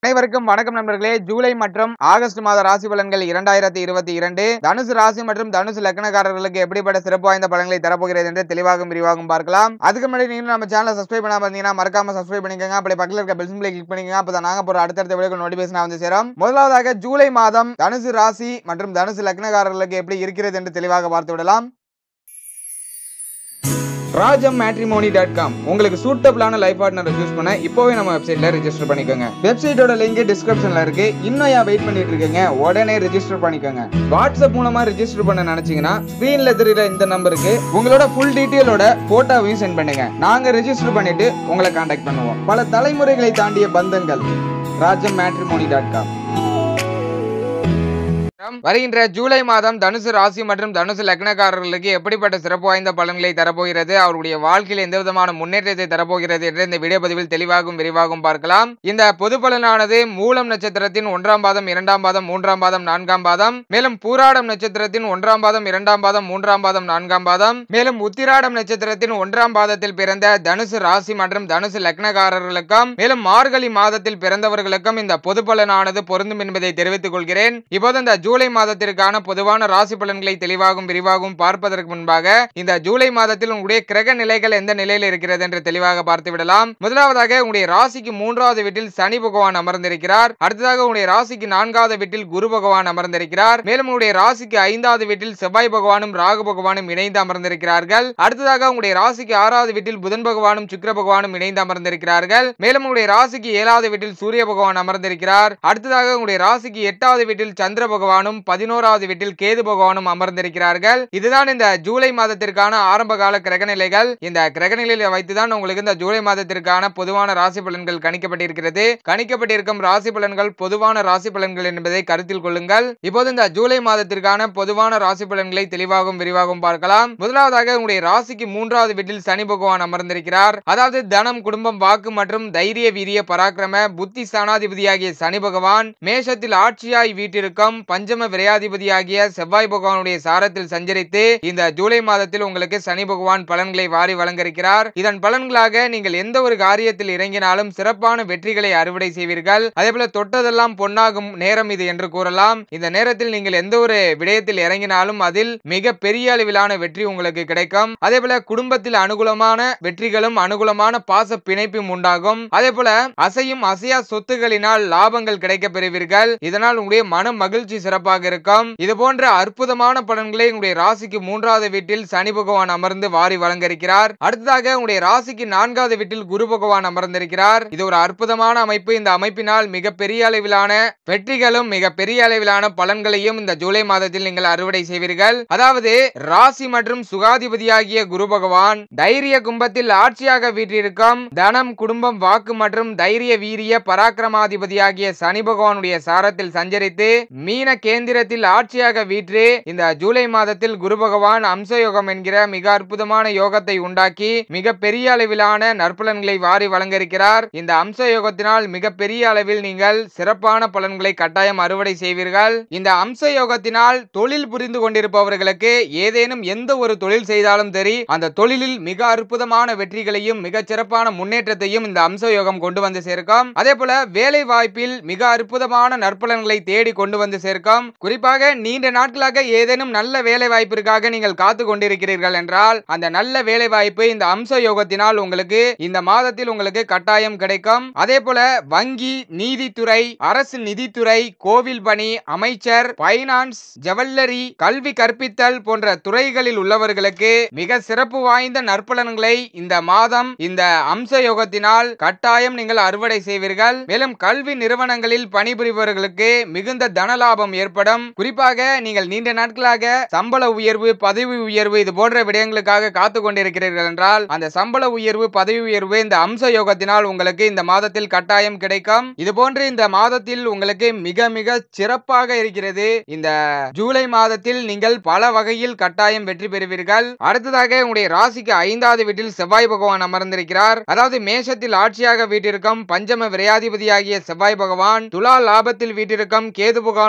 அனைவருக்கும் வணக்கம் நண்பர்களே ஜூலை மற்றும் ஆகஸ்ட் மாத ராசி பலன்கள் இரண்டாயிரத்தி இருபத்தி இரண்டு தனுசு ராசி மற்றும் தனுசு லக்னக்காரர்களுக்கு எப்படிப்பட்ட சிறப்பு வாய்ந்த பலன்களை தரப்போகிறது என்று தெளிவாகவும் விரிவாகவும் பார்க்கலாம் அதுக்கு முன்னாடி நீங்க நம்ம சேனலை சப்ஸ்கிரைப் பண்ணாம இருந்தீங்கன்னா மறக்காம சப்ஸ்கிரைப் பண்ணிக்கோங்க அப்படி பக்கத்தில் இருக்க பெல் சிம்பிளை கிளிக் பண்ணிக்கோங்க அப்பதான் நாங்க போற அடுத்தடுத்த வீடியோ நோட்டிபிகேஷன் வந்து சேரும் முதலாவதாக ஜூலை மாதம் தனுசு ராசி மற்றும் தனுசு லக்னக்காரர்களுக்கு எப்படி இருக்கிறது என்று தெளிவாக பார்த்து விடலாம் ராஜம் மேட்ரிமோனி டாட் காம் உங்களுக்கு சூட்டபிளான லைஃப் பார்ட்னரை சூஸ் பண்ண இப்போவே நம்ம வெப்சைட்ல ரெஜிஸ்டர் பண்ணிக்கோங்க வெப்சைட்டோட லிங்க் டிஸ்கிரிப்ஷன்ல இருக்கு இன்னும் ஏன் வெயிட் பண்ணிட்டு இருக்கீங்க உடனே ரெஜிஸ்டர் பண்ணிக்கோங்க வாட்ஸ்அப் மூலமா ரெஜிஸ்டர் பண்ண நினைச்சீங்கன்னா ஸ்கிரீன்ல தெரியுற இந்த நம்பருக்கு உங்களோட ஃபுல் டீட்டெயிலோட போட்டோவையும் சென்ட் பண்ணுங்க நாங்க ரெஜிஸ்டர் பண்ணிட்டு உங்களை காண்டாக்ட் பண்ணுவோம் பல தலைமுறைகளை தாண்டிய பந்தங்கள் ராஜம் மேட்ரிமோனி டாட் காம் வருகின்ற ஜூலை மாதம் தனுசு ராசி மற்றும் தனுசு லக்னக்காரர்களுக்கு எப்படிப்பட்ட சிறப்பு வாய்ந்த பலன்களை தரப்போகிறது அவருடைய வாழ்க்கையில் எந்த விதமான முன்னேற்றத்தை தரப்போகிறது என்று இந்த வீடியோ பதிவில் தெளிவாகவும் விரிவாகவும் பார்க்கலாம் இந்த பொது பலனானது மூலம் நட்சத்திரத்தின் ஒன்றாம் பாதம் இரண்டாம் பாதம் மூன்றாம் பாதம் நான்காம் பாதம் மேலும் பூராடம் நட்சத்திரத்தின் ஒன்றாம் பாதம் இரண்டாம் பாதம் மூன்றாம் பாதம் நான்காம் பாதம் மேலும் உத்திராடம் நட்சத்திரத்தின் ஒன்றாம் பாதத்தில் பிறந்த தனுசு ராசி மற்றும் தனுசு லக்னக்காரர்களுக்கும் மேலும் மார்கழி மாதத்தில் பிறந்தவர்களுக்கும் இந்த பொது பலனானது பொருந்தும் என்பதை தெரிவித்துக் கொள்கிறேன் இப்போது இந்த ஜூலை மாதத்திற்கான பொதுவான ராசி பலன்களை தெளிவாகவும் விரிவாகவும் பார்ப்பதற்கு முன்பாக இந்த ஜூலை மாதத்தில் உங்களுடைய கிரக நிலைகள் எந்த நிலையில் இருக்கிறது என்று தெளிவாக பார்த்து விடலாம் முதலாவதாக உங்களுடைய ராசிக்கு மூன்றாவது வீட்டில் சனி பகவான் அமர்ந்திருக்கிறார் அடுத்ததாக உங்களுடைய ராசிக்கு நான்காவது வீட்டில் குரு பகவான் அமர்ந்திருக்கிறார் மேலும் உங்களுடைய ராசிக்கு ஐந்தாவது வீட்டில் செவ்வாய் பகவானும் ராகு பகவானும் இணைந்து அமர்ந்திருக்கிறார்கள் அடுத்ததாக உங்களுடைய ராசிக்கு ஆறாவது வீட்டில் புதன் பகவானும் சுக்கிர பகவானும் இணைந்து அமர்ந்திருக்கிறார்கள் மேலும் உங்களுடைய ராசிக்கு ஏழாவது வீட்டில் சூரிய பகவான் அமர்ந்திருக்கிறார் அடுத்ததாக உங்களுடைய ராசிக்கு எட்டாவது வீட்டில் சந்திர பகவானும் பதினோராவது வீட்டில் கேது பகவானும் அமர்ந்திருக்கிறார்கள் இதுதான் இந்த ஜூலை மாதத்திற்கான ஆரம்ப கால கிரகநிலைகள் இந்த கிரகநிலையில வைத்துதான் உங்களுக்கு இந்த ஜூலை மாதத்திற்கான பொதுவான ராசி பலன்கள் கணிக்கப்பட்டிருக்கிறது கணிக்கப்பட்டிருக்கும் ராசி பலன்கள் பொதுவான ராசி பலன்கள் என்பதை கருத்தில் கொள்ளுங்கள் இப்போது இந்த ஜூலை மாதத்திற்கான பொதுவான ராசி பலன்களை தெளிவாகவும் விரிவாகவும் பார்க்கலாம் முதலாவதாக உங்களுடைய ராசிக்கு மூன்றாவது வீட்டில் சனி பகவான் அமர்ந்திருக்கிறார் அதாவது தனம் குடும்பம் வாக்கு மற்றும் தைரிய வீரிய பராக்கிரம புத்தி ஸ்தானாதிபதியாகிய சனி பகவான் மேஷத்தில் ஆட்சியாய் வீட்டிற்கும் பஞ்சம விரையாதிபதியாகிய செவ்வாய் பகவானுடைய சாரத்தில் சஞ்சரித்து இந்த ஜூலை மாதத்தில் உங்களுக்கு சனி பகவான் பலன்களை வாரி வழங்க இருக்கிறார் இதன் பலன்களாக நீங்கள் எந்த ஒரு காரியத்தில் இறங்கினாலும் சிறப்பான வெற்றிகளை அறுவடை செய்வீர்கள் அதே போல தொட்டதெல்லாம் பொன்னாகும் நேரம் இது என்று கூறலாம் இந்த நேரத்தில் நீங்கள் எந்த ஒரு விடயத்தில் இறங்கினாலும் அதில் மிக பெரிய அளவிலான வெற்றி உங்களுக்கு கிடைக்கும் அதே போல குடும்பத்தில் அனுகூலமான வெற்றிகளும் அனுகூலமான பாச பிணைப்பும் உண்டாகும் அதே போல அசையும் அசையா சொத்துகளினால் லாபங்கள் கிடைக்க பெறுவீர்கள் இதனால் உங்களுடைய மன மகிழ்ச்சி சிறப்பாக இருக்கும் இது போன்ற அற்புதமான பலன்களை உங்களுடைய ராசிக்கு மூன்றாவது வீட்டில் சனி பகவான் அமர்ந்து வாரி வழங்க இருக்கிறார் அடுத்ததாக உங்களுடைய ராசிக்கு நான்காவது வீட்டில் குரு பகவான் அமர்ந்திருக்கிறார் இது ஒரு அற்புதமான அமைப்பு இந்த அமைப்பினால் மிக பெரிய அளவிலான வெற்றிகளும் மிக பெரிய அளவிலான பலன்களையும் இந்த ஜூலை மாதத்தில் நீங்கள் அறுவடை செய்வீர்கள் அதாவது ராசி மற்றும் சுகாதிபதியாகிய குரு பகவான் தைரிய கும்பத்தில் ஆட்சியாக வீற்றிருக்கும் தனம் குடும்பம் வாக்கு மற்றும் தைரிய வீரிய பராக்கிரமாதிபதியாகிய சனி பகவானுடைய சாரத்தில் சஞ்சரித்து மீன கேந்திரத்தில் ஆட்சியாக வீற்று இந்த ஜூலை மாதத்தில் குரு பகவான் அம்சயோகம் என்கிற மிக அற்புதமான யோகத்தை உண்டாக்கி மிக பெரிய அளவிலான நற்பலன்களை வாரி வழங்க இருக்கிறார் இந்த அம்ச யோகத்தினால் மிக பெரிய அளவில் நீங்கள் சிறப்பான பலன்களை கட்டாயம் அறுவடை செய்வீர்கள் இந்த அம்ச யோகத்தினால் தொழில் புரிந்து கொண்டிருப்பவர்களுக்கு ஏதேனும் எந்த ஒரு தொழில் செய்தாலும் சரி அந்த தொழிலில் மிக அற்புதமான வெற்றிகளையும் மிக சிறப்பான முன்னேற்றத்தையும் இந்த அம்ச யோகம் கொண்டு வந்து சேர்க்கும் அதே போல வேலை வாய்ப்பில் மிக அற்புதமான நற்பலன்களை தேடி கொண்டு வந்து சேர்க்கும் குறிப்பாக நீண்ட நாட்களாக ஏதேனும் நல்ல வேலை வாய்ப்பிற்காக நீங்கள் காத்து கொண்டிருக்கிறீர்கள் என்றால் அந்த நல்ல வேலை வாய்ப்பு இந்த அம்ச யோகத்தினால் உங்களுக்கு இந்த மாதத்தில் உங்களுக்கு கட்டாயம் கிடைக்கும் அதே போல வங்கி நீதித்துறை அரசு நிதித்துறை கோவில் பணி அமைச்சர் பைனான்ஸ் ஜவல்லரி கல்வி கற்பித்தல் போன்ற துறைகளில் உள்ளவர்களுக்கு மிக சிறப்பு வாய்ந்த நற்பலன்களை இந்த மாதம் இந்த அம்ச யோகத்தினால் கட்டாயம் நீங்கள் அறுவடை செய்வீர்கள் மேலும் கல்வி நிறுவனங்களில் பணிபுரிபவர்களுக்கு மிகுந்த தனலாபம் ஏற்படும் குறிப்பாக நீங்கள் நீண்ட நாட்களாக சம்பள உயர்வு பதவி உயர்வு இது போன்ற விடயங்களுக்காக காத்து கொண்டிருக்கிறீர்கள் என்றால் அந்த சம்பள உயர்வு பதவி உயர்வு இந்த அம்ச யோகத்தினால் உங்களுக்கு இந்த மாதத்தில் கட்டாயம் கிடைக்கும் இது போன்று இந்த மாதத்தில் உங்களுக்கு மிக மிக சிறப்பாக இருக்கிறது இந்த ஜூலை மாதத்தில் நீங்கள் பல வகையில் கட்டாயம் வெற்றி பெறுவீர்கள் அடுத்ததாக உங்களுடைய ராசிக்கு ஐந்தாவது வீட்டில் செவ்வாய் பகவான் அமர்ந்திருக்கிறார் அதாவது மேஷத்தில் ஆட்சியாக வீட்டிற்கும் பஞ்சம விரையாதிபதியாகிய செவ்வாய் பகவான் துலா லாபத்தில் வீட்டிற்கும் கேது பகவானுடைய சார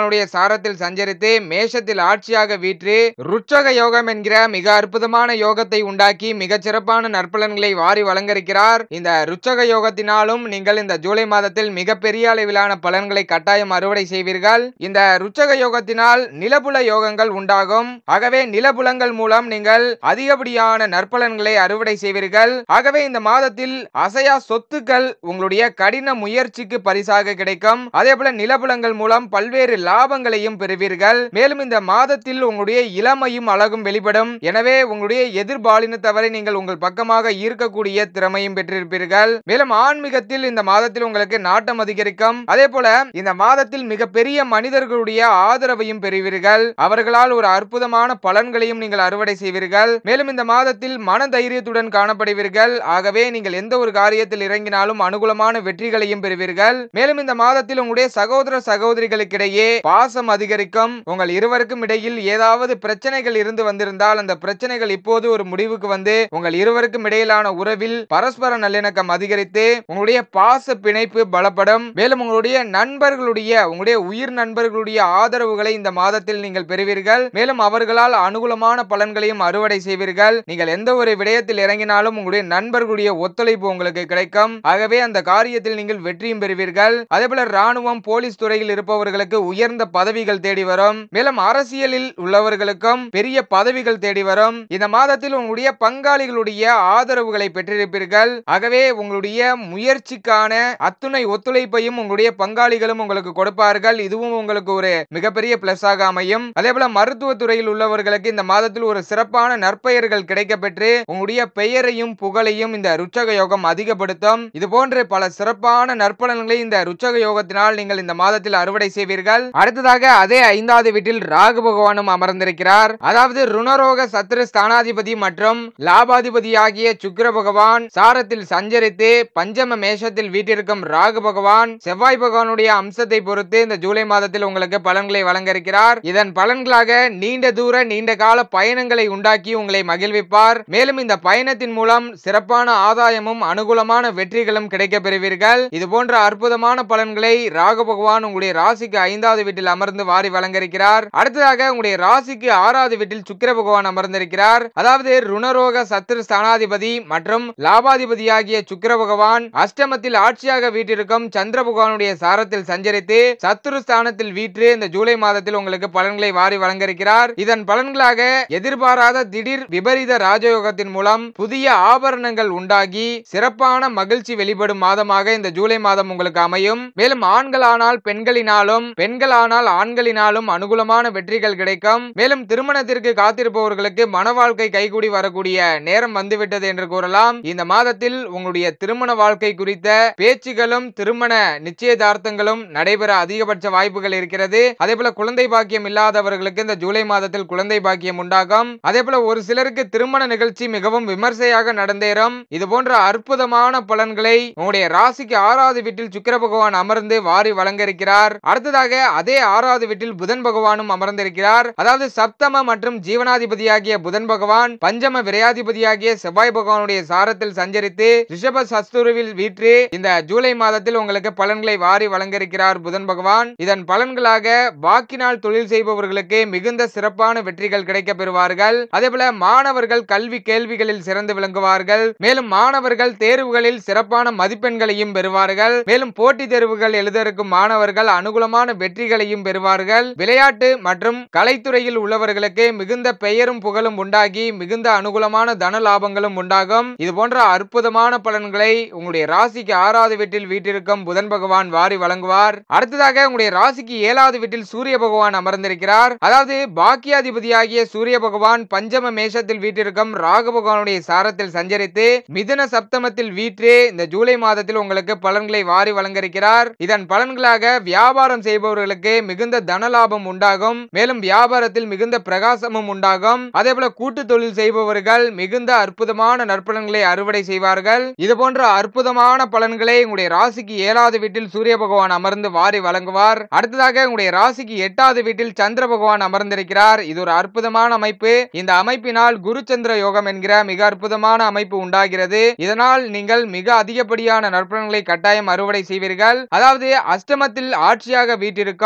சாரத்தில் சஞ்சரித்து மேஷத்தில் ஆட்சியாக வீற்று ருச்சக யோகம் என்கிற மிக அற்புதமான யோகத்தை உண்டாக்கி மிகச் சிறப்பான நற்பலன்களை வாரி வழங்கியிருக்கிறார் இந்த ருச்சக யோகத்தினாலும் நீங்கள் இந்த ஜூலை மாதத்தில் மிகப்பெரிய அளவிலான பலன்களை கட்டாயம் அறுவடை செய்வீர்கள் இந்த ருச்சக யோகத்தினால் நிலபுல யோகங்கள் உண்டாகும் ஆகவே நிலபுலங்கள் மூலம் நீங்கள் அதிகப்படியான நற்பலன்களை அறுவடை செய்வீர்கள் ஆகவே இந்த மாதத்தில் அசையா சொத்துக்கள் உங்களுடைய கடின முயற்சிக்கு பரிசாக கிடைக்கும் அதே போல நிலபுலங்கள் மூலம் பல்வேறு லாபங்களையும் பெறுவீர்கள் மேலும் இந்த மாதத்தில் உங்களுடைய இளமையும் அழகும் வெளிப்படும் எனவே உங்களுடைய எதிர்பாலினத்தவரை நீங்கள் உங்கள் பக்கமாக ஈர்க்கக்கூடிய திறமையும் பெற்றிருப்பீர்கள் மேலும் ஆன்மீகத்தில் இந்த மாதத்தில் உங்களுக்கு நாட்டம் அதிகரிக்கும் அதே போல இந்த மாதத்தில் மிகப்பெரிய மனிதர்களுடைய ஆதரவையும் பெறுவீர்கள் அவர்களால் ஒரு அற்புதமான பலன்களையும் நீங்கள் அறுவடை செய்வீர்கள் மேலும் இந்த மாதத்தில் மன தைரியத்துடன் காணப்படுவீர்கள் ஆகவே நீங்கள் எந்த ஒரு காரியத்தில் இறங்கினாலும் அனுகூலமான வெற்றிகளையும் பெறுவீர்கள் மேலும் இந்த மாதத்தில் உங்களுடைய சகோதர சகோதரிகளுக்கிடையே பாசம் அதிகரிக்கும் உங்கள் இருவருக்கும் இடையில் ஏதாவது பிரச்சனைகள் இருந்து வந்திருந்தால் அந்த பிரச்சனைகள் இப்போது ஒரு முடிவுக்கு வந்து உங்கள் இருவருக்கும் இடையிலான உறவில் பரஸ்பர நல்லிணக்கம் அதிகரித்து உங்களுடைய பாச பிணைப்பு பலப்படும் மேலும் உங்களுடைய நண்பர்களுடைய உங்களுடைய உயிர் நண்பர்களுடைய ஆதரவுகளை இந்த மாதத்தில் நீங்கள் பெறுவீர்கள் மேலும் அவர்களால் அனுகூலமான பலன்களையும் அறுவடை செய்வீர்கள் நீங்கள் எந்த ஒரு விடயத்தில் இறங்கினாலும் உங்களுடைய நண்பர்களுடைய ஒத்துழைப்பு உங்களுக்கு கிடைக்கும் ஆகவே அந்த காரியத்தில் நீங்கள் வெற்றியும் பெறுவீர்கள் அதே போல ராணுவம் போலீஸ் துறையில் இருப்பவர்களுக்கு உயர்ந்த பதவிகள் தேடி வரும் மேலும் அரசியலில் உள்ளவர்களுக்கும் பெரிய பதவிகள் தேடி வரும் இந்த மாதத்தில் உங்களுடைய பங்காளிகளுடைய ஆதரவுகளை பெற்றிருப்பீர்கள் ஆகவே உங்களுடைய முயற்சிக்கான அத்துணை ஒத்துழைப்பையும் உங்களுடைய பங்காளிகளும் உங்களுக்கு கொடுப்பார்கள் இதுவும் உங்களுக்கு ஒரு மிகப்பெரிய பிளஸ் ஆக அமையும் அதே போல மருத்துவ துறையில் உள்ளவர்களுக்கு இந்த மாதத்தில் ஒரு சிறப்பான நற்பெயர்கள் கிடைக்கப்பெற்று உங்களுடைய பெயரையும் புகழையும் இந்த ருச்சக யோகம் அதிகப்படுத்தும் இது போன்ற பல சிறப்பான நற்பலன்களை இந்த ருச்சக யோகத்தினால் நீங்கள் இந்த மாதத்தில் அறுவடை செய்வீர்கள் அடுத்ததாக அதே ஐந்தாவது வீட்டில் ராகு பகவானும் அமர்ந்திருக்கிறார் அதாவது ருணரோக சத்ரு ஸ்தானாதிபதி மற்றும் லாபாதிபதி ஆகிய சுக்கிர பகவான் சாரத்தில் சஞ்சரித்து பஞ்சம மேஷத்தில் வீட்டிற்கும் ராகு பகவான் செவ்வாய் பகவானுடைய அம்சத்தை பொறுத்து இந்த ஜூலை மாதத்தில் உங்களுக்கு பலன்களை வழங்க இருக்கிறார் இதன் பலன்களாக நீண்ட தூர நீண்ட கால பயணங்களை உண்டாக்கி உங்களை மகிழ்விப்பார் மேலும் இந்த பயணத்தின் மூலம் சிறப்பான ஆதாயமும் அனுகூலமான வெற்றிகளும் கிடைக்க பெறுவீர்கள் இது போன்ற அற்புதமான பலன்களை ராகு பகவான் உங்களுடைய ராசிக்கு ஐந்தாவது வீட்டில் அமர்ந்து வாரி வழங்க இருக்கிறார் அடுத்ததாக உங்களுடைய ராசிக்கு ஆறாவது வீட்டில் சுக்கிர பகவான் அமர்ந்திருக்கிறார் அதாவது ருணரோக சத்துரு ஸ்தானாதிபதி மற்றும் லாபாதிபதியாகிய சுக்கிர பகவான் அஷ்டமத்தில் ஆட்சியாக வீட்டிற்கும் சந்திர பகவானுடைய சாரத்தில் சஞ்சரித்து சத்துரு ஸ்தானத்தில் வீற்று இந்த ஜூலை மாதத்தில் உங்களுக்கு பலன்களை வாரி வழங்க இருக்கிறார் இதன் பலன்களாக எதிர்பாராத திடீர் விபரீத ராஜயோகத்தின் மூலம் புதிய ஆபரணங்கள் உண்டாகி சிறப்பான மகிழ்ச்சி வெளிப்படும் மாதமாக இந்த ஜூலை மாதம் உங்களுக்கு அமையும் மேலும் ஆண்களானால் பெண்களினாலும் பெண்களானால் ஆண்களினாலும் அனுகூலமான வெற்றிகள் கிடைக்கும் மேலும் திருமணத்திற்கு காத்திருப்பவர்களுக்கு மன வாழ்க்கை கைகூடி வரக்கூடிய நேரம் வந்துவிட்டது என்று கூறலாம் இந்த மாதத்தில் உங்களுடைய திருமண வாழ்க்கை குறித்த பேச்சுகளும் திருமண நிச்சயதார்த்தங்களும் நடைபெற அதிகபட்ச வாய்ப்புகள் இருக்கிறது அதே போல குழந்தை பாக்கியம் இல்லாதவர்களுக்கு இந்த ஜூலை மாதத்தில் குழந்தை பாக்கியம் உண்டாகும் அதே போல ஒரு சிலருக்கு திருமண நிகழ்ச்சி மிகவும் விமர்சையாக நடந்தேறும் இது போன்ற அற்புதமான பலன்களை உங்களுடைய ராசிக்கு ஆறாவது வீட்டில் சுக்கிர பகவான் அமர்ந்து வாரி வழங்க இருக்கிறார் அடுத்ததாக அதே ஆறாவது வீட்டில் புதன் பகவானும் அமர்ந்திருக்கிறார் அதாவது சப்தம மற்றும் ஜீவனாதிபதியாகிய புதன் பகவான் பஞ்சம விரையாதிபதியாகிய செவ்வாய் பகவானுடைய சாரத்தில் சஞ்சரித்து ரிஷப சஸ்துருவில் வீற்று இந்த ஜூலை மாதத்தில் உங்களுக்கு பலன்களை வாரி வழங்க இருக்கிறார் புதன் பகவான் இதன் பலன்களாக வாக்கினால் தொழில் செய்பவர்களுக்கு மிகுந்த சிறப்பான வெற்றிகள் கிடைக்க பெறுவார்கள் அதே போல மாணவர்கள் கல்வி கேள்விகளில் சிறந்து விளங்குவார்கள் மேலும் மாணவர்கள் தேர்வுகளில் சிறப்பான மதிப்பெண்களையும் பெறுவார்கள் மேலும் போட்டித் தேர்வுகள் எழுத இருக்கும் மாணவர்கள் அனுகூலமான வெற்றிகளையும் பெறுவார்கள் விளையாட்டு மற்றும் கலைத்துறையில் உள்ளவர்களுக்கு மிகுந்த பெயரும் புகழும் உண்டாகி மிகுந்த அனுகூலமான தன லாபங்களும் உண்டாகும் இது போன்ற அற்புதமான பலன்களை உங்களுடைய ராசிக்கு ஆறாவது வீட்டில் வீட்டிற்கும் புதன் பகவான் வாரி வழங்குவார் அடுத்ததாக உங்களுடைய ராசிக்கு ஏழாவது வீட்டில் சூரிய பகவான் அமர்ந்திருக்கிறார் அதாவது பாக்கியாதிபதியாகிய சூரிய பகவான் பஞ்சம மேஷத்தில் வீட்டிற்கும் ராகு பகவானுடைய சாரத்தில் சஞ்சரித்து மிதுன சப்தமத்தில் வீற்று இந்த ஜூலை மாதத்தில் உங்களுக்கு பலன்களை வாரி வழங்க இருக்கிறார் இதன் பலன்களாக வியாபாரம் செய்பவர்களுக்கு மிகுந்த தன லாபம் உண்டாகும் மேலும் வியாபாரத்தில் மிகுந்த பிரகாசமும் உண்டாகும் அதே போல கூட்டு தொழில் செய்பவர்கள் மிகுந்த அற்புதமான நற்பலன்களை அறுவடை செய்வார்கள் இது போன்ற அற்புதமான பலன்களை உங்களுடைய ராசிக்கு ஏழாவது வீட்டில் சூரிய பகவான் அமர்ந்து வாரி வழங்குவார் அடுத்ததாக உங்களுடைய ராசிக்கு எட்டாவது வீட்டில் சந்திர பகவான் அமர்ந்திருக்கிறார் இது ஒரு அற்புதமான அமைப்பு இந்த அமைப்பினால் குரு சந்திர யோகம் என்கிற மிக அற்புதமான அமைப்பு உண்டாகிறது இதனால் நீங்கள் மிக அதிகப்படியான நற்பலன்களை கட்டாயம் அறுவடை செய்வீர்கள் அதாவது அஷ்டமத்தில் ஆட்சியாக வீட்டிற்கும் சந்திர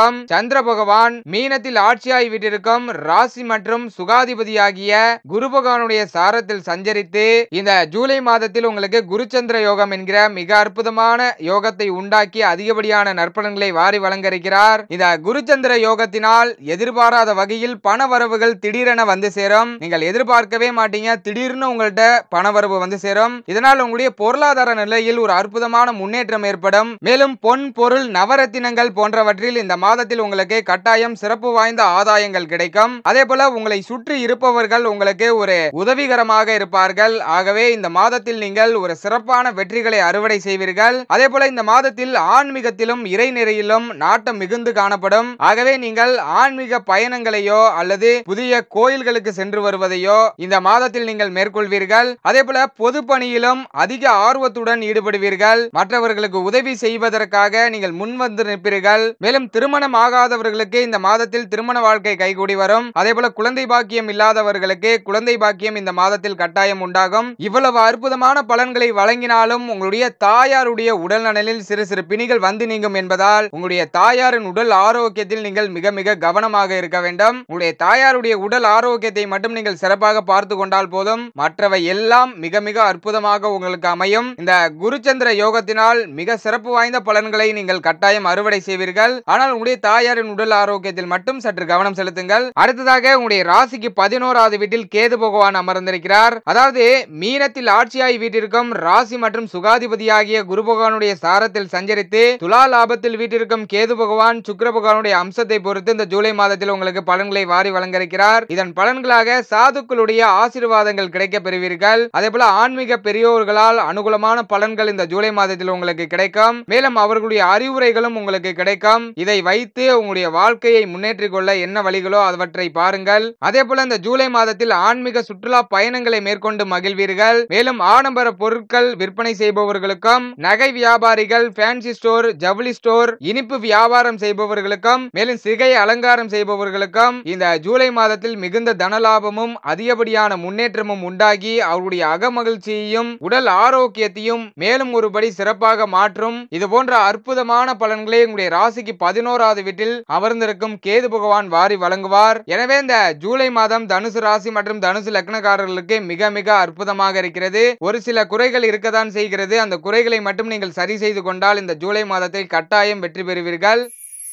சந்திர பகவான் மீனத்தில் ஆட்சியாய் வீட்டிற்கும் ராசி மற்றும் சுகாதிபதியாகிய குரு பகவானுடைய சாரத்தில் சஞ்சரித்து இந்த ஜூலை மாதத்தில் உங்களுக்கு குருச்சந்திர யோகம் என்கிற மிக அற்புதமான யோகத்தை உண்டாக்கி அதிகப்படியான நற்பலன்களை வாரி வழங்க இருக்கிறார் இந்த குருச்சந்திர யோகத்தினால் எதிர்பாராத வகையில் பண வரவுகள் திடீரென வந்து சேரும் நீங்கள் எதிர்பார்க்கவே மாட்டீங்க திடீர்னு உங்கள்ட்ட பணவரவு வந்து சேரும் இதனால் உங்களுடைய பொருளாதார நிலையில் ஒரு அற்புதமான முன்னேற்றம் ஏற்படும் மேலும் பொன் பொருள் நவரத்தினங்கள் போன்றவற்றில் இந்த மாதத்தில் உங்களுக்கு கட்டாயம் சிறப்பு வாய்ந்த ஆதாயங்கள் கிடைக்கும் அதே போல உங்களை சுற்றி இருப்பவர்கள் உங்களுக்கு ஒரு உதவிகரமாக இருப்பார்கள் ஆகவே இந்த மாதத்தில் நீங்கள் ஒரு சிறப்பான வெற்றிகளை அறுவடை செய்வீர்கள் அதே போல இந்த மாதத்தில் ஆன்மீகத்திலும் இறை நிறையிலும் நாட்டம் மிகுந்து காணப்படும் ஆகவே நீங்கள் ஆன்மீக பயணங்களையோ அல்லது புதிய கோயில்களுக்கு சென்று வருவதையோ இந்த மாதத்தில் நீங்கள் மேற்கொள்வீர்கள் அதே போல பொது பணியிலும் அதிக ஆர்வத்துடன் ஈடுபடுவீர்கள் மற்றவர்களுக்கு உதவி செய்வதற்காக நீங்கள் முன்வந்து நிற்பீர்கள் மேலும் திருமணம் ஆகாதவர்களுக்கு இந்த மாதத்தில் திருமண வாழ்க்கை கைகூடி வரும் அதே போல குழந்தை பாக்கியம் இல்லாதவர்களுக்கு குழந்தை பாக்கியம் இந்த மாதத்தில் கட்டாயம் உண்டாகும் இவ்வளவு அற்புதமான பலன்களை வழங்கினாலும் உங்களுடைய தாயாருடைய உடல் நலனில் சிறு சிறு பிணிகள் வந்து நீங்கும் என்பதால் உங்களுடைய தாயாரின் உடல் ஆரோக்கியத்தில் நீங்கள் மிக மிக கவனமாக இருக்க வேண்டும் உங்களுடைய தாயாருடைய உடல் ஆரோக்கியத்தை மட்டும் நீங்கள் சிறப்பாக பார்த்து கொண்டால் போதும் மற்றவை எல்லாம் மிக மிக அற்புதமாக உங்களுக்கு அமையும் இந்த குருச்சந்திர யோகத்தினால் மிக சிறப்பு வாய்ந்த பலன்களை நீங்கள் கட்டாயம் அறுவடை செய்வீர்கள் ஆனால் உங்களுடைய தாயாரின் உடல் ஆரோக்கியத்தில் மட்டும் சற்று கவனம் செலுத்துங்கள் அடுத்ததாக உங்களுடைய ராசிக்கு பதினோராவது வீட்டில் கேது பகவான் அமர்ந்திருக்கிறார் அதாவது மீனத்தில் ஆட்சியாய் வீட்டிற்கும் ராசி மற்றும் சுகாதிபதியாகிய குரு பகவானுடைய சாரத்தில் சஞ்சரித்து துலா லாபத்தில் வீட்டிற்கும் கேது பகவான் சுக்கிர பகவானுடைய அம்சத்தை பொறுத்து இந்த ஜூலை மாதத்தில் உங்களுக்கு பலன்களை வாரி வழங்க இருக்கிறார் இதன் பலன்களாக சாதுக்களுடைய ஆசீர்வாதங்கள் கிடைக்க பெறுவீர்கள் அதே போல ஆன்மீக பெரியோர்களால் அனுகூலமான பலன்கள் இந்த ஜூலை மாதத்தில் உங்களுக்கு கிடைக்கும் மேலும் அவர்களுடைய அறிவுரைகளும் உங்களுக்கு கிடைக்கும் இதை வைத்து உங்களுடைய வாழ்க்கையை முன்னேற்றிக் கொள்ள என்ன வழிகளோ அவற்றை பாருங்கள் அதே போல இந்த ஜூலை மாதத்தில் ஆன்மீக சுற்றுலா பயணங்களை மேற்கொண்டு மகிழ்வீர்கள் மேலும் ஆடம்பர பொருட்கள் விற்பனை செய்பவர்களுக்கும் நகை வியாபாரிகள் ஃபேன்சி ஸ்டோர் ஜவுளி ஸ்டோர் இனிப்பு வியாபாரம் செய்பவர்களுக்கும் மேலும் சிகை அலங்காரம் செய்பவர்களுக்கும் இந்த ஜூலை மாதத்தில் மிகுந்த தனலாபமும் அதிகப்படியான முன்னேற்றமும் உண்டாகி அவருடைய அகமகிழ்ச்சியையும் உடல் ஆரோக்கியத்தையும் மேலும் ஒருபடி சிறப்பாக மாற்றும் இது போன்ற அற்புதமான பலன்களை உங்களுடைய ராசிக்கு பதினோராவது வீட்டில் அமர்ந்திருக்கும் கேது பகவான் வாரி வழங்குவார் எனவே இந்த ஜூலை மாதம் தனுசு ராசி மற்றும் தனுசு லக்னக்காரர்களுக்கு மிக மிக அற்புதமாக இருக்கிறது ஒரு சில குறைகள் இருக்கத்தான் செய்கிறது அந்த குறைகளை மட்டும் நீங்கள் சரி செய்து கொண்டால் இந்த ஜூலை மாதத்தில் கட்டாயம் வெற்றி பெறுவீர்கள்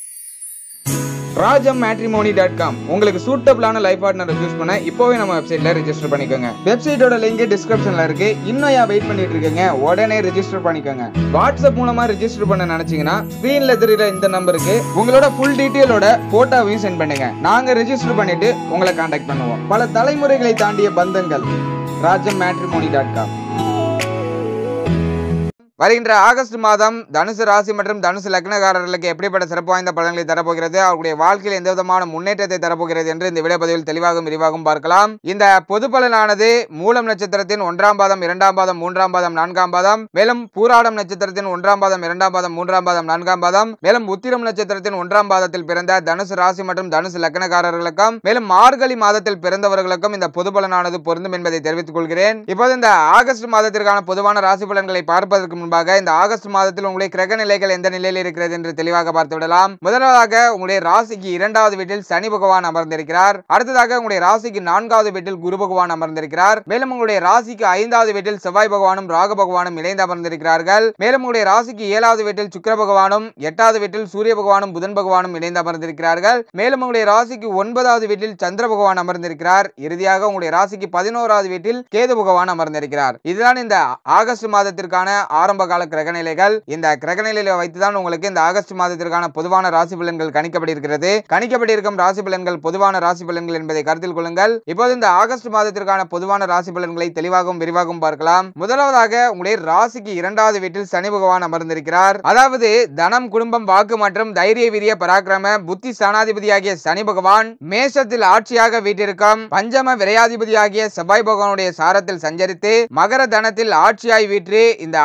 ராஜம் மேட்ரிமோனி டாட் காம் உங்களுக்கு சூட்டபிளான லைஃப் பார்ட்னரை சூஸ் பண்ண இப்போவே நம்ம வெப்சைட்ல ரெஜிஸ்டர் பண்ணிக்கோங்க வெப்சைட்டோட லிங்க் டிஸ்கிரிப்ஷன்ல இருக்கு இன்னும் ஏன் வெயிட் பண்ணிட்டு இருக்கீங்க உடனே ரெஜிஸ்டர் பண்ணிக்கோங்க வாட்ஸ்அப் மூலமா ரெஜிஸ்டர் பண்ண நினைச்சீங்கன்னா ஸ்கிரீன்ல தெரியுற இந்த நம்பருக்கு உங்களோட ஃபுல் டீட்டெயிலோட போட்டோவையும் சென்ட் பண்ணுங்க நாங்க ரெஜிஸ்டர் பண்ணிட்டு உங்களை காண்டாக்ட் பண்ணுவோம் பல தலைமுறைகளை தாண்டிய பந்தங்கள் ராஜம் மேட்ரிமோனி டாட் காம் வருகின்ற ஆகஸ்ட் மாதம் தனுசு ராசி மற்றும் தனுசு லக்னக்காரர்களுக்கு எப்படிப்பட்ட சிறப்பு வாய்ந்த பலன்களை தரப்போகிறது அவருடைய வாழ்க்கையில் எந்த விதமான முன்னேற்றத்தை தரப்போகிறது என்று இந்த விடைப்பதிவில் தெளிவாகவும் விரிவாகவும் பார்க்கலாம் இந்த பொது பலனானது மூலம் நட்சத்திரத்தின் ஒன்றாம் பாதம் இரண்டாம் பாதம் மூன்றாம் பாதம் நான்காம் பாதம் மேலும் பூராடம் நட்சத்திரத்தின் ஒன்றாம் பாதம் இரண்டாம் பாதம் மூன்றாம் பாதம் நான்காம் பாதம் மேலும் உத்திரம் நட்சத்திரத்தின் ஒன்றாம் பாதத்தில் பிறந்த தனுசு ராசி மற்றும் தனுசு லக்னக்காரர்களுக்கும் மேலும் மார்கழி மாதத்தில் பிறந்தவர்களுக்கும் இந்த பொது பலனானது பொருந்தும் என்பதை தெரிவித்துக் கொள்கிறேன் இப்போது இந்த ஆகஸ்ட் மாதத்திற்கான பொதுவான ராசி பலன்களை பார்ப்பதற்கு முன்பாக இந்த ஆகஸ்ட் மாதத்தில் உங்களுடைய கிரக நிலைகள் எந்த நிலையில் இருக்கிறது என்று தெளிவாக பார்த்து விடலாம் முதலாவதாக உங்களுடைய ராசிக்கு இரண்டாவது வீட்டில் சனி பகவான் அமர்ந்திருக்கிறார் அடுத்ததாக உங்களுடைய ராசிக்கு நான்காவது வீட்டில் குரு பகவான் அமர்ந்திருக்கிறார் மேலும் உங்களுடைய ராசிக்கு ஐந்தாவது வீட்டில் செவ்வாய் பகவானும் ராகு பகவானும் இணைந்து அமர்ந்திருக்கிறார்கள் மேலும் உங்களுடைய ராசிக்கு ஏழாவது வீட்டில் சுக்கிர பகவானும் எட்டாவது வீட்டில் சூரிய பகவானும் புதன் பகவானும் இணைந்து அமர்ந்திருக்கிறார்கள் மேலும் உங்களுடைய ராசிக்கு ஒன்பதாவது வீட்டில் சந்திர பகவான் அமர்ந்திருக்கிறார் இறுதியாக உங்களுடைய ராசிக்கு பதினோராவது வீட்டில் கேது பகவான் அமர்ந்திருக்கிறார் இதுதான் இந்த ஆகஸ்ட் மாதத்திற்கான ஆரம்ப கால கிரக நிலைகள் இந்த கிரக நிலையில வைத்துதான் உங்களுக்கு இந்த ஆகஸ்ட் மாதத்திற்கான பொதுவான ராசி பலன்கள் கணிக்கப்பட்டிருக்கிறது கணிக்கப்பட்டிருக்கும் ராசி பலன்கள் பொதுவான ராசி பலன்கள் என்பதை கருத்தில் கொள்ளுங்கள் இப்போது இந்த ஆகஸ்ட் மாதத்திற்கான பொதுவான ராசி பலன்களை தெளிவாகவும் விரிவாகவும் பார்க்கலாம் முதலாவதாக உங்களுடைய ராசிக்கு இரண்டாவது வீட்டில் சனி பகவான் அமர்ந்திருக்கிறார் அதாவது தனம் குடும்பம் வாக்கு மற்றும் தைரிய வீரிய பராக்கிரம புத்தி ஸ்தானாதிபதியாகிய சனி பகவான் மேஷத்தில் ஆட்சியாக வீட்டிற்கும் பஞ்சம விரையாதிபதியாகிய செவ்வாய் பகவானுடைய சாரத்தில் சஞ்சரித்து மகர தனத்தில் ஆட்சியாய் வீற்று இந்த ஆகஸ்ட்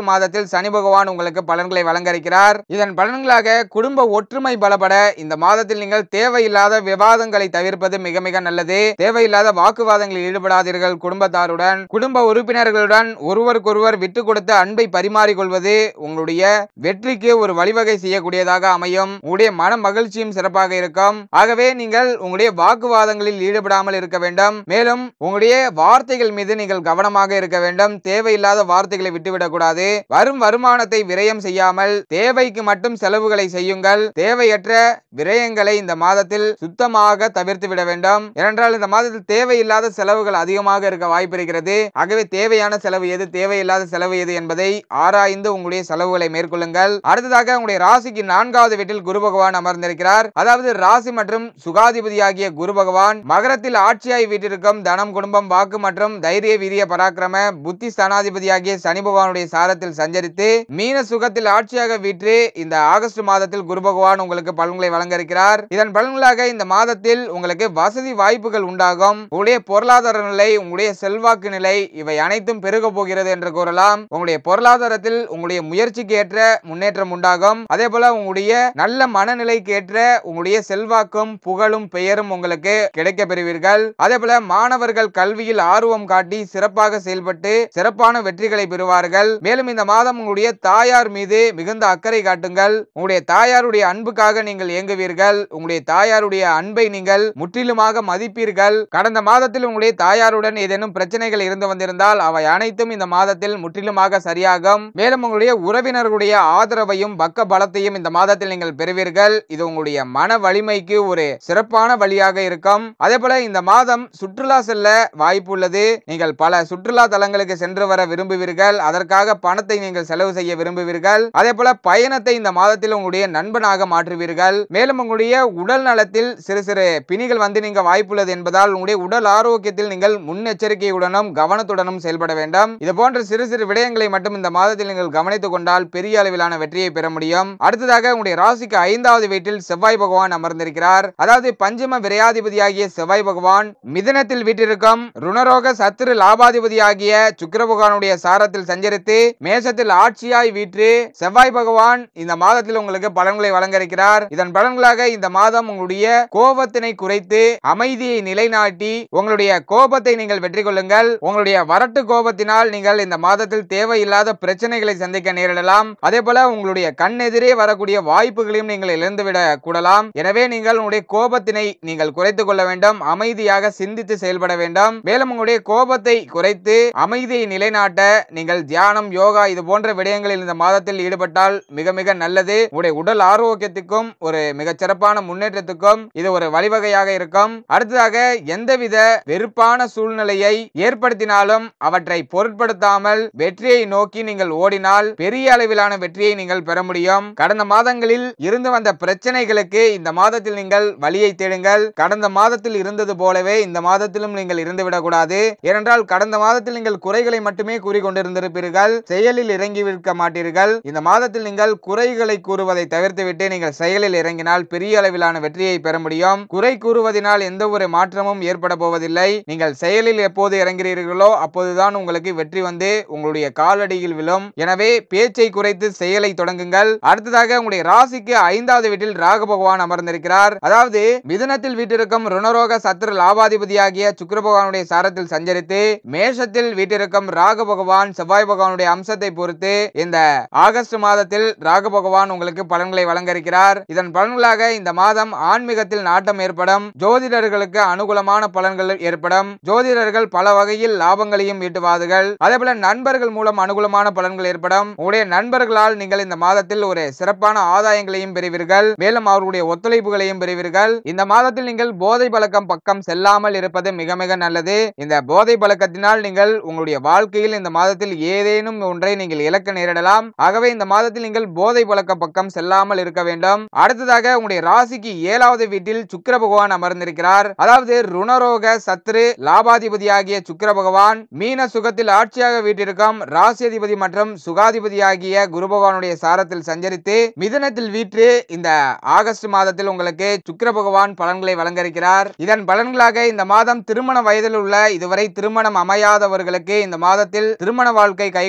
மாதத்தில் சனி பகவான் உங்களுக்கு பலன்களை வழங்க இருக்கிறார் இதன் பலன்களாக குடும்ப ஒற்றுமை பலப்பட இந்த மாதத்தில் நீங்கள் தேவையில்லாத விவாதங்களை தவிர்ப்பது மிக மிக நல்லது தேவையில்லாத வாக்குவாதங்களில் ஈடுபடாதீர்கள் குடும்பத்தாருடன் குடும்ப உறுப்பினர்களுடன் ஒருவருக்கொருவர் விட்டு கொடுத்து அன்பை பரிமாறிக்கொள்வது உங்களுடைய வெற்றிக்கு ஒரு வழிவகை செய்யக்கூடியதாக அமையும் உங்களுடைய மன மகிழ்ச்சியும் சிறப்பாக இருக்கும் ஆகவே நீங்கள் உங்களுடைய வாக்குவாதங்களில் ஈடுபடாமல் இருக்க வேண்டும் மேலும் உங்களுடைய வார்த்தைகள் மீது நீங்கள் கவனமாக இருக்க வேண்டும் தேவையில்லாத வார்த்தைகளை விட்டுவிடக் கூடாது வரும் வருமானத்தை விரயம் செய்யாமல் தேவைக்கு மட்டும் செலவுகளை செய்யுங்கள் தேவையற்ற விரயங்களை இந்த மாதத்தில் சுத்தமாக தவிர்த்து விட வேண்டும் ஏனென்றால் இந்த மாதத்தில் தேவையில்லாத செலவுகள் அதிகமாக இருக்க வாய்ப்பு இருக்கிறது ஆகவே தேவையான செலவு எது தேவையில்லாத செலவு எது என்பதை ஆராய்ந்து உங்களுடைய செலவுகளை மேற்கொள்ளுங்கள் அடுத்ததாக உங்களுடைய ராசிக்கு நான்காவது வீட்டில் குரு பகவான் அமர்ந்திருக்கிறார் அதாவது ராசி மற்றும் சுகாதிபதியாகிய குரு பகவான் மகரத்தில் ஆட்சியாய் வீட்டிற்கும் தனம் குடும்பம் வாக்கு மற்றும் தைரிய வீரிய பராக்கிரம புத்தி ஸ்தானாதிபதியாகிய சனி பகவானுடைய சாரத்தில் சஞ்சரித்து மீன சுகத்தில் ஆட்சியாக வீற்று இந்த ஆகஸ்ட் மாதத்தில் குரு பகவான் உங்களுக்கு பலன்களை வழங்க இருக்கிறார் இதன் பலன்களாக இந்த மாதத்தில் உங்களுக்கு வசதி வாய்ப்புகள் உண்டாகும் உங்களுடைய பொருளாதார நிலை உங்களுடைய செல்வாக்கு நிலை இவை அனைத்தும் பெருக போகிறது என்று கூறலாம் உங்களுடைய பொருளாதாரத்தில் உங்களுடைய முயற்சிக்கு ஏற்ற முன்னேற்றம் உண்டாகும் அதே போல உங்களுடைய நல்ல மனநிலைக்கு ஏற்ற உங்களுடைய செல்வாக்கும் புகழும் பெயரும் உங்களுக்கு கிடைக்க பெறுவீர்கள் அதே போல மாணவர்கள் கல்வியில் ஆர்வம் காட்டி சிறப்பாக செயல்பட்டு சிறப்பான வெற்றிகளை பெறுவார்கள் மேலும் இந்த மாதம் உங்களுடைய தாயார் மீது மிகுந்த அக்கறை காட்டுங்கள் உங்களுடைய தாயாருடைய அன்புக்காக நீங்கள் இயங்குவீர்கள் உங்களுடைய தாயாருடைய அன்பை நீங்கள் முற்றிலுமாக மதிப்பீர்கள் கடந்த மாதத்தில் உங்களுடைய தாயாருடன் ஏதேனும் பிரச்சனைகள் இருந்து வந்திருந்தால் அவை அனைத்தும் இந்த மாதத்தில் முற்றிலுமாக சரியாகும் மேலும் உங்களுடைய உறவினர்களுடைய ஆதரவையும் பக்க பலத்தையும் இந்த மாதத்தில் நீங்கள் பெறுவீர்கள் இது உங்களுடைய மன வலிமைக்கு ஒரு சிறப்பான வழியாக இருக்கும் அதே போல இந்த மாதம் சுற்றுலா செல்ல வாய்ப்பு உள்ளது நீங்கள் பல சுற்றுலா தலங்களுக்கு சென்று வர விரும்புவீர்கள் அதற்காக பணத்தை நீங்கள் செலவு செய்ய விரும்புவீர்கள் அதே போல பயணத்தை இந்த மாதத்தில் உங்களுடைய நண்பனாக மாற்றுவீர்கள் மேலும் உங்களுடைய உடல் நலத்தில் சிறு சிறு பிணிகள் வந்து நீங்க வாய்ப்புள்ளது என்பதால் உங்களுடைய உடல் ஆரோக்கியத்தில் நீங்கள் முன்னெச்சரிக்கையுடனும் கவனத்துடனும் செயல்பட வேண்டும் இது போன்ற சிறு சிறு விடயங்களை மட்டும் இந்த மாதத்தில் நீங்கள் கவனித்துக் கொண்டால் பெரிய அளவிலான வெற்றியை பெற முடியும் அடுத்ததாக உங்களுடைய ராசிக்கு ஐந்தாவது வீட்டில் செவ்வாய் பகவான் அமர்ந்திருக்கிறார் அதாவது பஞ்சம விரையாதிபதியாகிய செவ்வாய் பகவான் மிதனத்தில் வீட்டிற்கும் ருணரோக சத்துரு லாபாதிபதியாகிய சுக்கிர பகவானுடைய சாரத்தில் சஞ்சரித்து மேசத்தில் ஆட்சியாய் வீற்று செவ்வாய் பகவான் இந்த மாதத்தில் உங்களுக்கு பலன்களை வழங்க இருக்கிறார் இதன் பலன்களாக இந்த மாதம் உங்களுடைய கோபத்தினை குறைத்து அமைதியை நிலைநாட்டி உங்களுடைய கோபத்தை நீங்கள் வெற்றி கொள்ளுங்கள் உங்களுடைய வரட்டு கோபத்தினால் நீங்கள் இந்த மாதத்தில் தேவையில்லாத பிரச்சனைகளை சந்திக்க நேரிடலாம் அதே போல உங்களுடைய கண் எதிரே வரக்கூடிய வாய்ப்புகளையும் நீங்கள் இழந்துவிட கூடலாம் எனவே நீங்கள் உங்களுடைய கோபத்தினை நீங்கள் குறைத்துக் கொள்ள வேண்டும் அமைதியாக சிந்தித்து செயல்பட வேண்டும் மேலும் உங்களுடைய கோபத்தை குறைத்து அமைதியை நிலைநாட்ட நீங்கள் தியானம் யோகா இது போன்ற விடயங்களில் இந்த மாதத்தில் ஈடுபட்டால் மிக மிக நல்லது உங்களுடைய உடல் ஆரோக்கியத்துக்கும் ஒரு மிகச் சிறப்பான முன்னேற்றத்துக்கும் இது ஒரு வழிவகையாக இருக்கும் அடுத்ததாக எந்தவித வெறுப்பான சூழ்நிலையை ஏற்படுத்தினாலும் அவற்றை பொருட்படுத்தாமல் வெற்றியை நோக்கி நீங்கள் ஓடினால் பெரிய அளவிலான வெற்றியை நீங்கள் பெற முடியும் கடந்த மாதங்களில் இருந்து வந்த பிரச்சனைகளுக்கு இந்த மாதத்தில் நீங்கள் வழியை தேடுங்கள் கடந்த மாதத்தில் இருந்தது போலவே இந்த மாதத்திலும் நீங்கள் இருந்துவிடக் கூடாது ஏனென்றால் கடந்த மாதத்தில் நீங்கள் குறைகளை மட்டுமே கூறிக்கொண்டிருந்திருப்பீர்கள் செயலில் இறங்கி இருக்க மாட்டீர்கள் இந்த மாதத்தில் நீங்கள் குறைகளை கூறுவதை தவிர்த்துவிட்டு நீங்கள் செயலில் இறங்கினால் பெரிய அளவிலான வெற்றியை பெற முடியும் குறை கூறுவதனால் எந்த ஒரு மாற்றமும் ஏற்பட போவதில்லை நீங்கள் செயலில் எப்போது இறங்குகிறீர்களோ அப்போதுதான் உங்களுக்கு வெற்றி வந்து உங்களுடைய காலடியில் விழும் எனவே பேச்சை குறைத்து செயலை தொடங்குங்கள் அடுத்ததாக உங்களுடைய ராசிக்கு ஐந்தாவது வீட்டில் ராகு பகவான் அமர்ந்திருக்கிறார் அதாவது மிதுனத்தில் வீட்டிற்கும் ருணரோக சத்துரு லாபாதிபதியாகிய சுக்கிர பகவானுடைய சாரத்தில் சஞ்சரித்து மேஷத்தில் வீட்டிற்கும் ராகு பகவான் செவ்வாய் பகவானுடைய அம்சத்தை பொறுத்து இந்த ஆகஸ்ட் மாதத்தில் ராகு பகவான் உங்களுக்கு பலன்களை வழங்க இருக்கிறார் இதன் பலன்களாக இந்த மாதம் ஆன்மீகத்தில் நாட்டம் ஏற்படும் ஜோதிடர்களுக்கு அனுகூலமான பலன்கள் ஏற்படும் ஜோதிடர்கள் பல வகையில் லாபங்களையும் ஈட்டுவார்கள் அதே போல நண்பர்கள் மூலம் அனுகூலமான பலன்கள் ஏற்படும் உங்களுடைய நண்பர்களால் நீங்கள் இந்த மாதத்தில் ஒரு சிறப்பான ஆதாயங்களையும் பெறுவீர்கள் மேலும் அவர்களுடைய ஒத்துழைப்புகளையும் பெறுவீர்கள் இந்த மாதத்தில் நீங்கள் போதை பழக்கம் பக்கம் செல்லாமல் இருப்பது மிக மிக நல்லது இந்த போதை பழக்கத்தினால் நீங்கள் உங்களுடைய வாழ்க்கையில் இந்த மாதத்தில் ஏதேனும் ஒன்றை நீங்கள் இழக்க நேரிடலாம் ஆகவே இந்த மாதத்தில் நீங்கள் போதை பழக்க பக்கம் செல்லாமல் இருக்க வேண்டும் அடுத்ததாக உங்களுடைய ராசிக்கு ஏழாவது வீட்டில் சுக்கிர பகவான் அமர்ந்திருக்கிறார் அதாவது ருணரோக சத்ரு லாபாதிபதியாகிய சுக்கிர பகவான் மீன சுகத்தில் ஆட்சியாக வீட்டிற்கும் ராசியதிபதி மற்றும் சுகாதிபதியாகிய குரு பகவானுடைய சாரத்தில் சஞ்சரித்து மிதுனத்தில் வீற்று இந்த ஆகஸ்ட் மாதத்தில் உங்களுக்கு சுக்கிர பகவான் பலன்களை வழங்க இருக்கிறார் இதன் பலன்களாக இந்த மாதம் திருமண வயதில் உள்ள இதுவரை திருமணம் அமையாதவர்களுக்கு இந்த மாதத்தில் திருமண வாழ்க்கை கைகூடி வரும்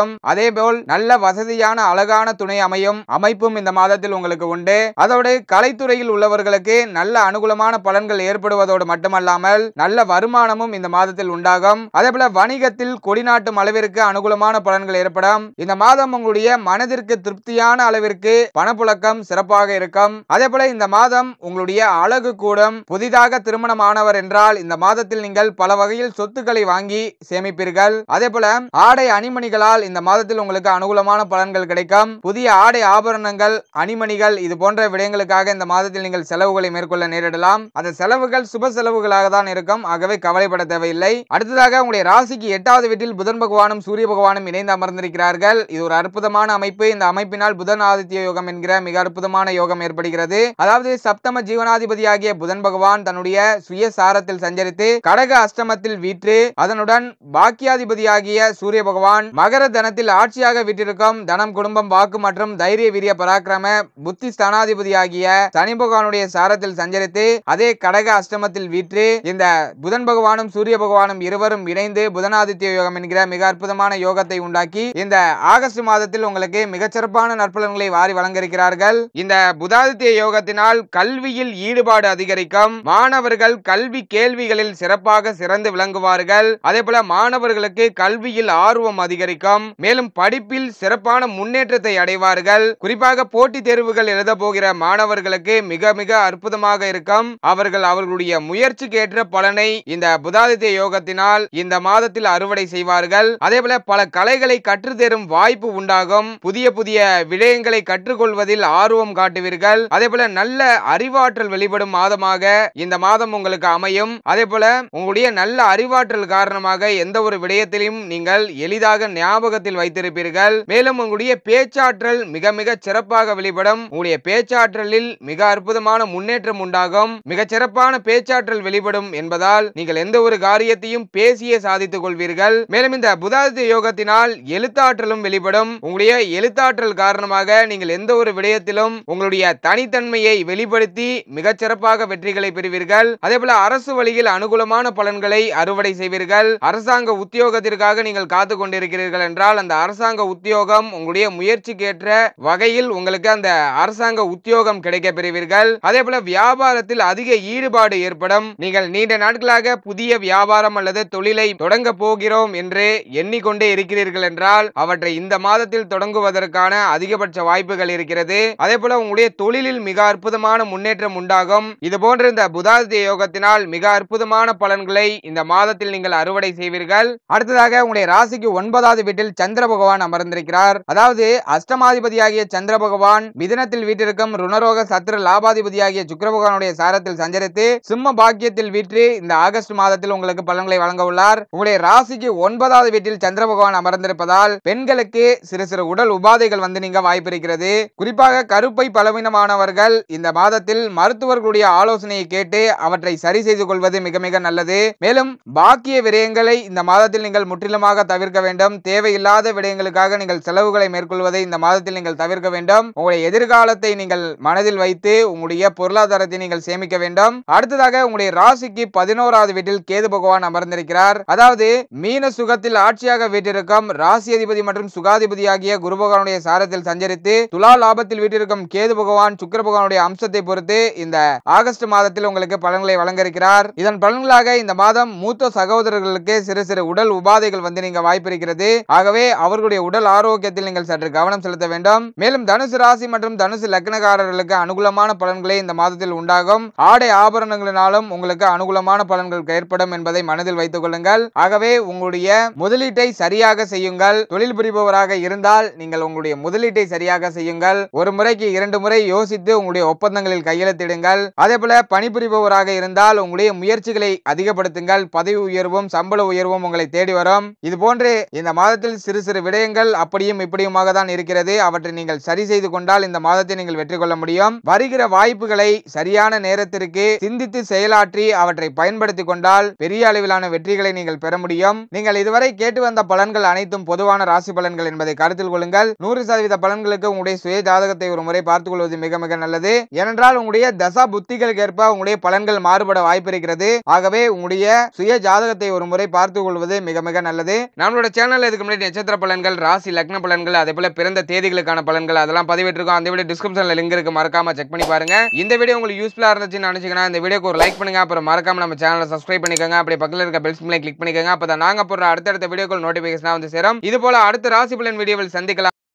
கிடைக்கும் அதே போல் நல்ல வசதியான அழகான துணை அமையும் அமைப்பும் இந்த மாதத்தில் உங்களுக்கு உண்டு அதோடு கலைத்துறையில் உள்ளவர்களுக்கு நல்ல அனுகூலமான பலன்கள் ஏற்படுவதோடு மட்டுமல்லாமல் நல்ல வருமானமும் இந்த மாதத்தில் உண்டாகும் அதே போல வணிகத்தில் கொடிநாட்டும் அளவிற்கு அனுகூலமான பலன்கள் ஏற்படும் இந்த மாதம் உங்களுடைய மனதிற்கு திருப்தியான அளவிற்கு பணப்புழக்கம் சிறப்பாக இருக்கும் அதே போல இந்த மாதம் உங்களுடைய அழகு கூடும் புதிதாக திருமணமானவர் என்றால் இந்த மாதத்தில் நீங்கள் பல வகையில் சொத்துக்களை வாங்கி சேமிப்பீர்கள் அதே போல ஆடை அணிமணிகளால் இந்த மாதத்தில் உங்களுக்கு அனுகூலமான பலன்கள் கிடைக்கும் புதிய ஆடை ஆபரணங்கள் அணிமணிகள் இது போன்ற விடயங்களுக்காக இந்த மாதத்தில் நீங்கள் செலவுகளை மேற்கொள்ள நேரிடலாம் அந்த செலவுகள் சுப செலவுகளாக தான் இருக்கும் ஆகவே கவலைப்பட தேவையில்லை அடுத்ததாக உங்களுடைய ராசிக்கு எட்டாவது வீட்டில் புதன் பகவானும் சூரிய பகவானும் இணைந்து அமர்ந்திருக்கிறார்கள் இது ஒரு அற்புதமான அமைப்பு இந்த அமைப்பினால் புதன் ஆதித்ய யோகம் என்கிற மிக அற்புதமான யோகம் ஏற்படுகிறது அதாவது சப்தம ஜீவனாதிபதியாகிய புதன் பகவான் தன்னுடைய சுய சாரத்தில் சஞ்சரித்து கடக அஷ்டமத்தில் வீற்று அதனுடன் பாக்கியாதிபதியாகிய சூரிய பகவான் மகர தனத்தில் ஆட்சியாக வீற்றிருக்கும் தனம் குடும்பம் வாக்கு மற்றும் தைரிய வீரிய பராக்கிரம புத்தி ஸ்தானாதிபதியாகிய சனி பகவானுடைய சாரத்தில் சஞ்சரித்து அதே கடக அஷ்டமத்தில் வீற்று இந்த புதன் பகவானும் சூரிய பகவானும் இருவரும் இணைந்து புதனாதித்ய யோகம் என்கிற மிக அற்புதமான யோகத்தை உண்டாக்கி இந்த ஆகஸ்ட் மாதத்தில் உங்களுக்கு மிகச்சிறப்பான நற்பலன்களை வாரி வழங்கியிருக்கிறார்கள் இந்த புதாதித்ய யோகத்தினால் கல்வியில் ஈடுபாடு அதிகரிக்கும் மாணவர்கள் கல்வி கேள்விகளில் சிறப்பாக சிறந்து விளங்குவார்கள் அதே போல மாணவர்களுக்கு கல்வியில் ஆர்வம் அதிகரிக்கும் மேலும் படிப்பில் சிறப்பான முன்னேற்றத்தை அடைவார்கள் குறிப்பாக போட்டித் தேர்வுகள் எழுத போகிற மாணவர்களுக்கு மிக மிக அற்புதமாக இருக்கும் அவர்கள் அவர்களுடைய முயற்சிக்கு ஏற்ற பலனை இந்த புதாதித்ய யோகத்தினால் இந்த மாதத்தில் அறுவடை செய்வார்கள் அதே போல பல கலைகளை கற்றுத்தரும் வாய்ப்பு உண்டாகும் புதிய புதிய விடயங்களை கற்றுக்கொள்வதில் ஆர்வம் காட்டுவீர்கள் அதே போல நல்ல அறிவாற்றல் வெளிப்படும் மாதமாக இந்த மாதம் உங்களுக்கு அமையும் அதே போல உங்களுடைய நல்ல அறிவாற்றல் காரணமாக எந்த ஒரு விடயத்திலும் நீங்கள் எளிதாக ஞாபகத்தில் வைத்திருப்பீர்கள் மேலும் உங்களுடைய பேச்சாற்றல் மிக மிக சிறப்பாக வெளிப்படும் உங்களுடைய பேச்சாற்றலில் மிக அற்புதமான முன்னேற்றம் உண்டாகும் மிக சிறப்பான பேச்சாற்றல் வெளிப்படும் என்பதால் நீங்கள் எந்த ஒரு காரியத்தையும் பேசியே சாதித்துக் கொள்வீர்கள் மேலும் இந்த புதாதித்ய யோகத்தினால் எழுத்தாற்றலும் வெளிப்படும் உங்களுடைய எழுத்தாற்றல் காரணமாக நீங்கள் எந்த ஒரு விடயத்திலும் உங்களுடைய தனித்தன்மையை வெளிப்படுத்தி மிகச் சிறப்பாக வெற்றிகளை பெறுவீர்கள் அதே போல அரசு வழியில் அனுகூலமான பலன்களை அறுவடை செய்வீர்கள் அரசாங்க உத்தியோகத்திற்காக நீங்கள் காத்து கொண்டிருக்கிறீர்கள் என்றால் அந்த அரசாங்க உத்தியோகம் உங்களுடைய முயற்சிக்கு ஏற்ற வகையில் உங்களுக்கு அந்த அரசாங்க உத்தியோகம் கிடைக்க பெறுவீர்கள் அதே போல வியாபாரத்தில் அதிக ஈடுபாடு ஏற்படும் நீங்கள் நீண்ட நாட்களாக புதிய வியாபாரம் அல்லது தொழிலை தொடங்க போகிறோம் என்று எண்ணிக்கொண்டே இருக்கிறீர்கள் என்றால் அவற்றை இந்த மாதத்தில் தொடங்குவதற்கான அதிகபட்ச வாய்ப்புகள் இருக்கிறது அதே போல உங்களுடைய தொழிலில் மிக அற்புதமான முன்னேற்றம் உண்டாகும் இது போன்ற இந்த புதாதித்ய யோகத்தினால் மிக அற்புதமான பலன்களை இந்த மாதத்தில் நீங்கள் அறுவடை செய்வீர்கள் அடுத்ததாக உங்களுடைய ராசிக்கு ஒன்பதாவது வீட்டில் சந்திர பகவான் அமர்ந்திருக்கிறார் அதாவது அஷ்டமாதிபதியாகிய சந்திர பகவான் மிதனத்தில் வீட்டிற்கும் ருணரோக சத்திர லாபாதிபதியாகிய சுக்கிர பகவானுடைய சாரத்தில் சஞ்சரித்து சிம்ம பாக்கியத்தில் வீற்று இந்த ஆகஸ்ட் மாதத்தில் உங்களுக்கு பலன்களை வழங்க உள்ளார் உங்களுடைய ராசிக்கு ஒன்பதாவது வீட்டில் சந்திர பகவான் அமர்ந்திருப்பதால் பெண்களுக்கு சிறு சிறு உடல் உபாதைகள் வந்து நீங்க வாய்ப்பு இருக்கிறது குறிப்பாக கருப்பை பலவீனமானவர்கள் இந்த மாதத்தில் மருத்துவர்களுடைய ஆலோசனையை கேட்டு அவற்றை சரி செய்து கொள்வது மிக மிக நல்லது மேலும் பாக்கிய விரயங்களை இந்த மாதத்தில் நீங்கள் முற்றிலுமாக தவிர்க்க வேண்டும் தேவையில்லாத விடயங்களுக்காக நீங்கள் செலவுகளை மேற்கொள்வதை இந்த மாதத்தில் நீங்கள் தவிர்க்க வேண்டும் உங்களுடைய எதிர்காலத்தை நீங்கள் மனதில் வைத்து உங்களுடைய பொருளாதாரத்தை நீங்கள் சேமிக்க வேண்டும் அடுத்ததாக உங்களுடைய ராசிக்கு பதினோராவது வீட்டில் கேது பகவான் அமர்ந்திருக்கிறார் அதாவது மீன சுகத்தில் ஆட்சியாக வீட்டிருக்கும் ராசி அதிபதி மற்றும் சுகாதிபதி ஆகிய குரு பகவானுடைய சாரத்தில் சஞ்சரித்து துலா லாபத்தில் வீட்டிருக்கும் கேது பகவான் சுக்கிர பகவானுடைய அம்சத்தை பொறுத்து இந்த ஆகஸ்ட் மாதத்தில் உங்களுக்கு பலன்களை வழங்க இருக்கிறார் இதன் பலன்களாக இந்த மாதம் மூத்த சகோதரர்களுக்கு சிறு சிறு உடல் உபாதைகள் வந்து நீங்க வாய்ப்பு இருக்கிறது ஆகவே அவர்களுடைய உடல் ஆரோக்கியத்தில் நீங்கள் சற்று கவனம் செலுத்த வேண்டும் மேலும் தனுசு ராசி மற்றும் தனுசு லக்னக்காரர்களுக்கு அனுகூலமான பலன்களே இந்த மாதத்தில் உண்டாகும் ஆடை ஆபரணங்களினாலும் உங்களுக்கு அனுகூலமான பலன்கள் ஏற்படும் என்பதை மனதில் வைத்துக் கொள்ளுங்கள் ஆகவே உங்களுடைய முதலீட்டை சரியாக செய்யுங்கள் தொழில் புரிபவராக இருந்தால் நீங்கள் உங்களுடைய முதலீட்டை சரியாக செய்யுங்கள் ஒரு முறைக்கு இரண்டு முறை யோசித்து உங்களுடைய ஒப்பந்தங்களில் கையெழுத்திடுங்கள் அதே போல பணிபுரிபவராக இருந்தால் உங்களுடைய முயற்சிகளை அதிகப்படுத்துங்கள் பதவி உயர்வும் சம்பள உயர்வும் உங்களை தேடி வரும் இது போன்று இந்த மாதத்தில் சிறு சிறு விடயங்கள் அப்படியும் இப்படியுமாக தான் இருக்கிறது அவற்றை நீங்கள் சரி செய்து கொண்டால் இந்த மாதத்தை நீங்கள் வெற்றி கொள்ள முடியும் வருகிற வாய்ப்புகளை சரியான நேரத்திற்கு சிந்தித்து செயலாற்றி அவற்றை பயன்படுத்திக் கொண்டால் பெரிய அளவிலான வெற்றிகளை நீங்கள் பெற முடியும் நீங்கள் இதுவரை கேட்டு வந்த பலன்கள் அனைத்தும் பொதுவான ராசி பலன்கள் என்பதை கருத்தில் கொள்ளுங்கள் நூறு சதவீத பலன்களுக்கு உங்களுடைய சுய ஜாதகத்தை ஒரு முறை பார்த்துக் கொள்வது மிக மிக நல்லது ஏனென்றால் உங்களுடைய தசா புத்திகளுக்கு ஏற்ப உங்களுடைய பலன்கள் மாறுபட வாய்ப்பு இருக்கிறது ஆகவே உங்களுடைய சுய ஜாதகத்தை ஒரு முறை பார்த்துக் கொள்வது மிக மிக நல்லது நம்மளோட சேனல் இதுக்கு முன்னாடி நட்சத்திர பலன்கள் ராசி லக்ன பலன்கள் அதே போல பிறந்த தேதிகளுக்கான பலன்கள் அதெல்லாம் பதிவிட்டிருக்கோம் அந்த வீடியோ டிஸ்கிரிப்ஷன்ல லிங்க் இருக்கு மறக்காம செக் பண்ணி பாருங்க இந்த வீடியோ உங்களுக்கு யூஸ்ஃபுல்லா இருந்துச்சுன்னு நினைச்சீங்கன்னா இந்த வீடியோக்கு ஒரு லைக் பண்ணுங்க அப்புறம் மறக்காம நம்ம சேனலை சப்ஸ்கிரைப் பண்ணிக்கோங்க அப்படியே பக்கத்துல இருக்க பெல் சிம்லை கிளிக் பண்ணிக்கோங்க அப்பதான் நாங்க போடுற அடுத்தடுத்த வீடியோக்கள் நோட்டிபிகேஷன் வந்து சேரும் இது போல அடுத்த ராசி பலன் வீடியோவில் சந்திக்கலாம்